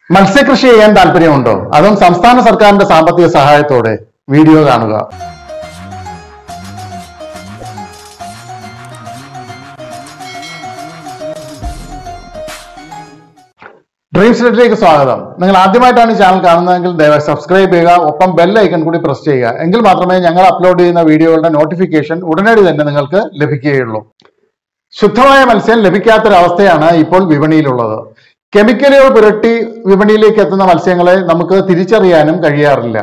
മത്സ്യകൃഷി ചെയ്യാൻ താല്പര്യമുണ്ടോ അതും സംസ്ഥാന സർക്കാരിന്റെ സാമ്പത്തിക സഹായത്തോടെ വീഡിയോ കാണുക ഡ്രീം സ്റ്റേറ്റിലേക്ക് സ്വാഗതം നിങ്ങൾ ആദ്യമായിട്ടാണ് ഈ ചാനൽ കാണുന്നതെങ്കിൽ ദയവായി സബ്സ്ക്രൈബ് ചെയ്യുക ഒപ്പം ബെൽ ഐക്കൺ കൂടി പ്രസ് ചെയ്യുക എങ്കിൽ മാത്രമേ ഞങ്ങൾ അപ്ലോഡ് ചെയ്യുന്ന വീഡിയോകളുടെ നോട്ടിഫിക്കേഷൻ ഉടനടി തന്നെ നിങ്ങൾക്ക് ലഭിക്കുകയുള്ളൂ ശുദ്ധമായ മത്സ്യം ലഭിക്കാത്തൊരവസ്ഥയാണ് ഇപ്പോൾ വിപണിയിലുള്ളത് കെമിക്കലുകൾ പുരട്ടി വിപണിയിലേക്ക് എത്തുന്ന മത്സ്യങ്ങളെ നമുക്ക് തിരിച്ചറിയാനും കഴിയാറില്ല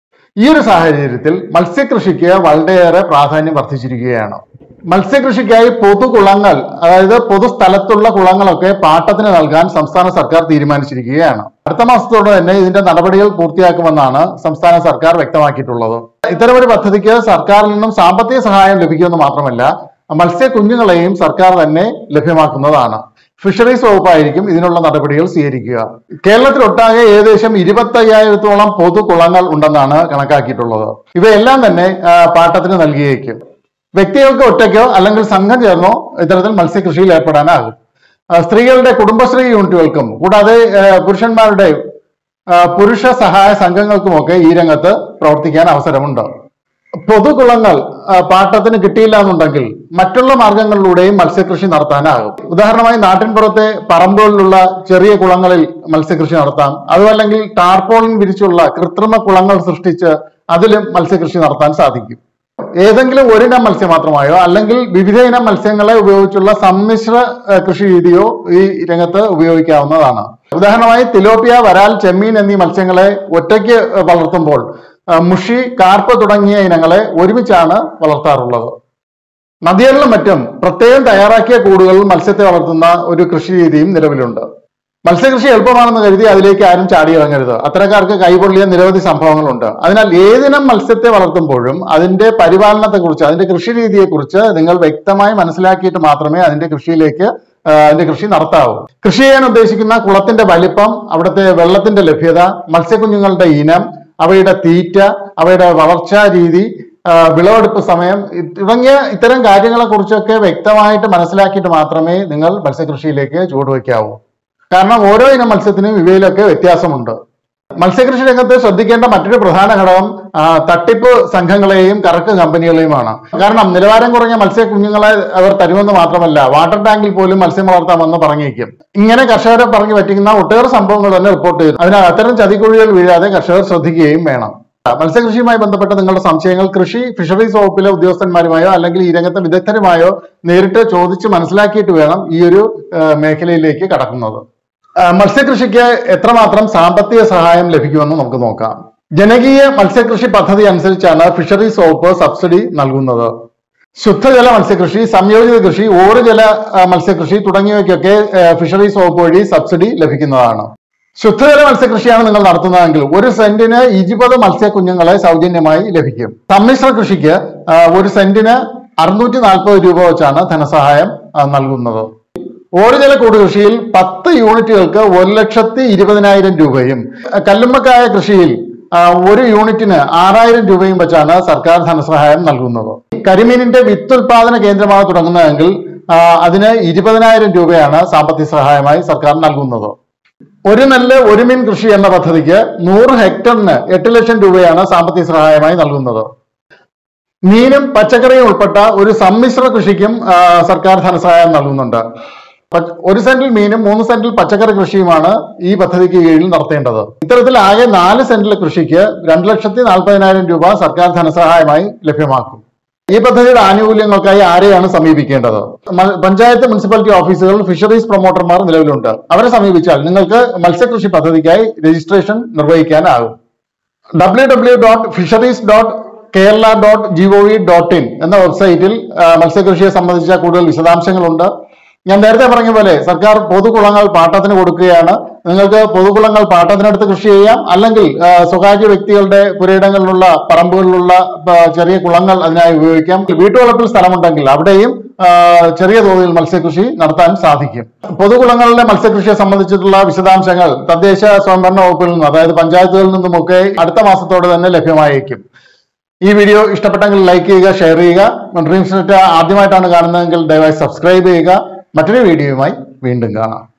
ഈ ഒരു സാഹചര്യത്തിൽ മത്സ്യകൃഷിക്ക് വളരെയേറെ പ്രാധാന്യം വർദ്ധിച്ചിരിക്കുകയാണ് മത്സ്യകൃഷിക്കായി പൊതുകുളങ്ങൾ അതായത് പൊതുസ്ഥലത്തുള്ള കുളങ്ങളൊക്കെ പാട്ടത്തിന് നൽകാൻ സംസ്ഥാന സർക്കാർ തീരുമാനിച്ചിരിക്കുകയാണ് അടുത്ത മാസത്തോടെ തന്നെ ഇതിന്റെ നടപടികൾ പൂർത്തിയാക്കുമെന്നാണ് സംസ്ഥാന സർക്കാർ വ്യക്തമാക്കിയിട്ടുള്ളത് ഇത്തരമൊരു പദ്ധതിക്ക് സർക്കാരിൽ നിന്നും സാമ്പത്തിക സഹായം ലഭിക്കുമെന്ന് മാത്രമല്ല മത്സ്യ കുഞ്ഞുങ്ങളെയും സർക്കാർ തന്നെ ലഭ്യമാക്കുന്നതാണ് ഫിഷറീസ് വകുപ്പായിരിക്കും ഇതിനുള്ള നടപടികൾ സ്വീകരിക്കുക കേരളത്തിലൊട്ടാകെ ഏകദേശം ഇരുപത്തി അയ്യായിരത്തോളം പൊതുകുളങ്ങൾ ഉണ്ടെന്നാണ് കണക്കാക്കിയിട്ടുള്ളത് ഇവയെല്ലാം തന്നെ ആ, പാട്ടത്തിന് നൽകിയേക്കും വ്യക്തികൾക്ക് ഒറ്റയ്ക്കോ അല്ലെങ്കിൽ സംഘം ചേർന്നോ ഇത്തരത്തിൽ മത്സ്യകൃഷിയിൽ ഏർപ്പെടാനാകും ആ, സ്ത്രീകളുടെ കുടുംബശ്രീ യൂണിറ്റുകൾക്കും കൂടാതെ ആ, പുരുഷന്മാരുടെ ആ, പുരുഷ സഹായ സംഘങ്ങൾക്കുമൊക്കെ ഈ രംഗത്ത് പ്രവർത്തിക്കാൻ അവസരമുണ്ട് പൊതുകുളങ്ങൾ ആ, പാട്ടത്തിന് കിട്ടിയില്ല എന്നുണ്ടെങ്കിൽ മറ്റുള്ള മാർഗങ്ങളിലൂടെയും മത്സ്യകൃഷി നടത്താനാകും ഉദാഹരണമായി നാട്ടിൻപുറത്തെ പറമ്പുകളിലുള്ള ചെറിയ കുളങ്ങളിൽ മത്സ്യകൃഷി നടത്താം അതുമല്ലെങ്കിൽ ടാർപോളിൻ വിരിച്ചുള്ള കൃത്രിമ കുളങ്ങൾ സൃഷ്ടിച്ച് അതിലും മത്സ്യകൃഷി നടത്താൻ സാധിക്കും ഏതെങ്കിലും ഒരിനം മത്സ്യം മാത്രമായോ അല്ലെങ്കിൽ വിവിധ ഇനം മത്സ്യങ്ങളെ ഉപയോഗിച്ചുള്ള സമ്മിശ്ര ഏഹ്, കൃഷി രീതിയോ ഈ രംഗത്ത് ഉപയോഗിക്കാവുന്നതാണ് ഉദാഹരണമായി തിലോപ്പിയ വരാൽ ചെമ്മീൻ എന്നീ മത്സ്യങ്ങളെ ഒറ്റയ്ക്ക് ഏഹ്, വളർത്തുമ്പോൾ ഏഹ്, മുഷി കാർപ്പ് തുടങ്ങിയ ഇനങ്ങളെ ഒരുമിച്ചാണ് വളർത്താറുള്ളത് നദികളിലും മറ്റും പ്രത്യേകം തയ്യാറാക്കിയ കൂടുകളിൽ മത്സ്യത്തെ വളർത്തുന്ന ഒരു കൃഷി രീതിയും നിലവിലുണ്ട് മത്സ്യകൃഷി എളുപ്പമാണെന്ന് കരുതി അതിലേക്ക് ആരും ചാടിയിറങ്ങരുത് അത്തരക്കാർക്ക് കൈപൊള്ളിയ നിരവധി സംഭവങ്ങളുണ്ട് അതിനാൽ ഏതിനം മത്സ്യത്തെ വളർത്തുമ്പോഴും അതിന്റെ പരിപാലനത്തെക്കുറിച്ച് അതിന്റെ കൃഷി രീതിയെക്കുറിച്ച് നിങ്ങൾ വ്യക്തമായി മനസ്സിലാക്കിയിട്ട് മാത്രമേ അതിന്റെ കൃഷിയിലേക്ക് ആ, അതിന്റെ കൃഷി നടത്താവൂ കൃഷി ചെയ്യാൻ ഉദ്ദേശിക്കുന്ന കുളത്തിന്റെ വലിപ്പം അവിടുത്തെ വെള്ളത്തിന്റെ ലഭ്യത മത്സ്യക്കുഞ്ഞുങ്ങളുടെ ഇനം അവയുടെ തീറ്റ അവയുടെ വളർച്ചാ രീതി ആ, വിളവെടുപ്പ് സമയം ഇ- തുടങ്ങിയ ഇത്തരം കാര്യങ്ങളെ കുറിച്ചൊക്കെ വ്യക്തമായിട്ട് മനസ്സിലാക്കിയിട്ട് മാത്രമേ നിങ്ങൾ മത്സ്യകൃഷിയിലേക്ക് ചുവടുവയ്ക്കാവൂ കാരണം ഓരോ ഇനം മത്സ്യത്തിനും ഇവയിലൊക്കെ വ്യത്യാസമുണ്ട് മത്സ്യകൃഷി രംഗത്ത് ശ്രദ്ധിക്കേണ്ട മറ്റൊരു പ്രധാന ഘടകം ആ, തട്ടിപ്പ് സംഘങ്ങളെയും കറക്ക് കമ്പനികളെയുമാണ് കാരണം നിലവാരം കുറഞ്ഞ മത്സ്യ കുഞ്ഞുങ്ങളെ അവർ തരുമെന്ന് മാത്രമല്ല വാട്ടർ ടാങ്കിൽ പോലും മത്സ്യം വളർത്താമെന്ന് പറഞ്ഞേക്കും ഇങ്ങനെ കർഷകരെ പറഞ്ഞു പറ്റിക്കുന്ന ഒട്ടേറെ സംഭവങ്ങൾ തന്നെ റിപ്പോർട്ട് ചെയ്തു അതിനാൽ അത്തരം ചതിക്കുഴികൾ വീഴാതെ കർഷകർ ശ്രദ്ധിക്കുകയും വേണം മത്സ്യകൃഷിയുമായി ബന്ധപ്പെട്ട നിങ്ങളുടെ സംശയങ്ങൾ കൃഷി ഫിഷറീസ് വകുപ്പിലെ ഉദ്യോഗസ്ഥന്മാരുമായോ അല്ലെങ്കിൽ ഈ രംഗത്തെ വിദഗ്ധരുമായോ നേരിട്ട് ചോദിച്ച് മനസ്സിലാക്കിയിട്ട് വേണം ഈ ഒരു ആ, മേഖലയിലേക്ക് കടക്കുന്നത് ആ, മത്സ്യകൃഷിക്ക് എത്രമാത്രം സാമ്പത്തിക സഹായം ലഭിക്കുമെന്ന് നമുക്ക് നോക്കാം ജനകീയ മത്സ്യകൃഷി പദ്ധതി അനുസരിച്ചാണ് ഫിഷറീസ് വകുപ്പ് സബ്സിഡി നൽകുന്നത് ശുദ്ധജല മത്സ്യകൃഷി സംയോജിത കൃഷി ഓറുജല ആ, മത്സ്യകൃഷി തുടങ്ങിയവയ്ക്കൊക്കെ ആ, ഫിഷറീസ് വകുപ്പ് വഴി സബ്സിഡി ലഭിക്കുന്നതാണ് ശുദ്ധജല മത്സ്യകൃഷിയാണ് നിങ്ങൾ നടത്തുന്നതെങ്കിൽ ഒരു സെന്റിന് ഇരുപത് മത്സ്യക്കുഞ്ഞുങ്ങളെ സൗജന്യമായി ലഭിക്കും സമ്മിശ്ര കൃഷിക്ക് ആ, ഒരു സെന്റിന് അറുന്നൂറ്റി നാൽപ്പത് രൂപ വെച്ചാണ് ധനസഹായം ആ, നൽകുന്നത് ഓടുജല കൂട് കൃഷിയിൽ പത്ത് യൂണിറ്റുകൾക്ക് ഒരു ലക്ഷത്തി ഇരുപതിനായിരം രൂപയും കല്ലുമ്മക്കായ കൃഷിയിൽ ആ, ഒരു യൂണിറ്റിന് ആറായിരം രൂപയും വെച്ചാണ് സർക്കാർ ധനസഹായം നൽകുന്നത് കരിമീനിന്റെ വിത്തുൽപാദന കേന്ദ്രമാണ് തുടങ്ങുന്നതെങ്കിൽ ആ, അതിന് ഇരുപതിനായിരം രൂപയാണ് സാമ്പത്തിക സഹായമായി സർക്കാർ നൽകുന്നത് ഒരു നെല്ല് ഒരു മീൻ കൃഷി എന്ന പദ്ധതിക്ക് നൂറ് ഹെക്ടറിന് എട്ട് ലക്ഷം രൂപയാണ് സാമ്പത്തിക സഹായമായി നൽകുന്നത് മീനും പച്ചക്കറിയും ഉൾപ്പെട്ട ഒരു സമ്മിശ്ര കൃഷിക്കും ആ, സർക്കാർ ധനസഹായം നൽകുന്നുണ്ട് പച്ച- ഒരു സെന്റിൽ മീനും മൂന്ന് സെന്റിൽ പച്ചക്കറി കൃഷിയുമാണ് ഈ പദ്ധതിക്ക് കീഴിൽ നടത്തേണ്ടത് ഇത്തരത്തിൽ ആകെ നാല് സെന്റിലെ കൃഷിക്ക് രണ്ട് ലക്ഷത്തി നാൽപ്പതിനായിരം രൂപ സർക്കാർ ധനസഹായമായി ലഭ്യമാക്കും ഈ പദ്ധതിയുടെ ആനുകൂല്യങ്ങൾക്കായി ആരെയാണ് സമീപിക്കേണ്ടത് മ- പഞ്ചായത്ത് മുനിസിപ്പാലിറ്റി ഓഫീസുകളിൽ ഫിഷറീസ് പ്രൊമോട്ടർമാർ നിലവിലുണ്ട് അവരെ സമീപിച്ചാൽ നിങ്ങൾക്ക് മത്സ്യകൃഷി പദ്ധതിക്കായി രജിസ്ട്രേഷൻ നിർവഹിക്കാനാകും W W dot fisheries dot Kerala dot G O V dot in എന്ന വെബ്സൈറ്റിൽ ആ, മത്സ്യകൃഷിയെ സംബന്ധിച്ച കൂടുതൽ വിശദാംശങ്ങളുണ്ട് ഞാൻ നേരത്തെ പറഞ്ഞ പോലെ സർക്കാർ പൊതുകുളങ്ങൾ പാട്ടത്തിന് കൊടുക്കുകയാണ് നിങ്ങൾക്ക് പൊതുകുളങ്ങൾ പാട്ടത്തിനടുത്ത് കൃഷി ചെയ്യാം അല്ലെങ്കിൽ ആ, സ്വകാര്യ വ്യക്തികളുടെ പുരയിടങ്ങളിലുള്ള പറമ്പുകളിലുള്ള ആ, ചെറിയ കുളങ്ങൾ അതിനായി ഉപയോഗിക്കാം വീട്ടുവളപ്പിൽ സ്ഥലമുണ്ടെങ്കിൽ അവിടെയും ആ, ചെറിയ തോതിൽ മത്സ്യകൃഷി നടത്താൻ സാധിക്കും പൊതുകുളങ്ങളിലെ മത്സ്യകൃഷിയെ സംബന്ധിച്ചിട്ടുള്ള വിശദാംശങ്ങൾ തദ്ദേശ സ്വയംഭരണ വകുപ്പിൽ നിന്ന് അതായത് പഞ്ചായത്തുകളിൽ നിന്നുമൊക്കെ അടുത്ത മാസത്തോടെ തന്നെ ലഭ്യമായേക്കും ഈ വീഡിയോ ഇഷ്ടപ്പെട്ടെങ്കിൽ ലൈക്ക് ചെയ്യുക ഷെയർ ചെയ്യുക ഡ്രീംസ് നെറ്റ് ആദ്യമായിട്ടാണ് കാണുന്നതെങ്കിൽ ദയവായി സബ്സ്ക്രൈബ് ചെയ്യുക മറ്റൊരു വീഡിയോയുമായി വീണ്ടും കാണാം